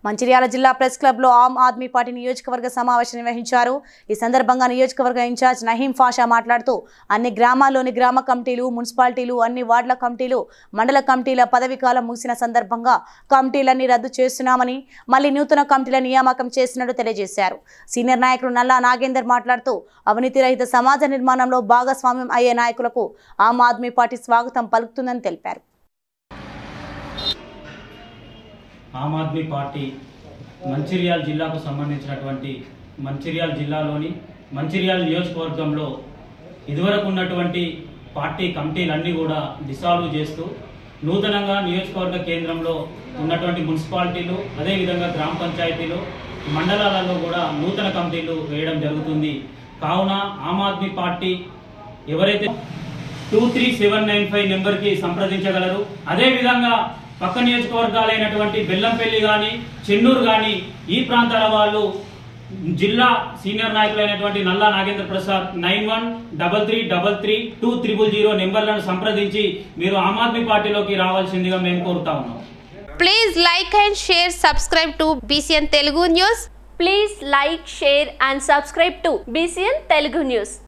మంచిర్యాల జిల్లా ప్రెస్ క్లబ్లో ఆమ్ ఆద్మీ పార్టీ నియోజకవర్గ సమావేశం నిర్వహించారు ఈ సందర్భంగా నియోజకవర్గ ఇన్ఛార్జ్ నహీం ఫాషా మాట్లాడుతూ అన్ని గ్రామాల్లోని గ్రామ కమిటీలు మున్సిపాలిటీలు అన్ని వార్డుల కమిటీలు మండల కమిటీల పదవి కాలం ముగిసిన సందర్భంగా కమిటీలన్నీ రద్దు చేస్తున్నామని మళ్ళీ నూతన కమిటీల నియామకం చేసినట్టు తెలియజేశారు సీనియర్ నాయకులు నల్లా నాగేందర్ మాట్లాడుతూ అవినీతి రహిత సమాజ నిర్మాణంలో భాగస్వామ్యం అయ్యే నాయకులకు ఆమ్ ఆద్మీ పార్టీ స్వాగతం పలుకుతుందని తెలిపారు ఆమ్ ఆద్మీ పార్టీ మంచిర్యాల జిల్లాకు సంబంధించినటువంటి మంచిర్యాల జిల్లాలోని మంచిర్యాల నియోజకవర్గంలో ఇదివరకు ఉన్నటువంటి పార్టీ కమిటీలన్నీ కూడా డిసాల్వ్ చేస్తూ నూతనంగా నియోజకవర్గ కేంద్రంలో ఉన్నటువంటి మున్సిపాలిటీలు అదేవిధంగా గ్రామ పంచాయతీలు మండలాలలో కూడా నూతన కమిటీలు వేయడం జరుగుతుంది కావున ఆమ్ ఆద్మీ పార్టీ ఎవరైతే two three seven nine five నెంబర్కి సంప్రదించగలరు అదేవిధంగా పక్క నియోజకవర్గాలైనటువంటి బెల్లంపల్లి కానీ చెన్నూరు కానీ ఈ ప్రాంతాల వాళ్ళు జిల్లా సీనియర్ నాయకులైనటువంటి Nalla Nagendra Prasad nine one double three double three two triple zero నెంబర్లను సంప్రదించి మీరు ఆమ్ ఆద్మీ పార్టీలోకి రావాల్సిందిగా మేము కోరుతా ఉన్నాం Please like and share, subscribe to BCN Telugu News. Please like, share and subscribe to BCN Telugu News.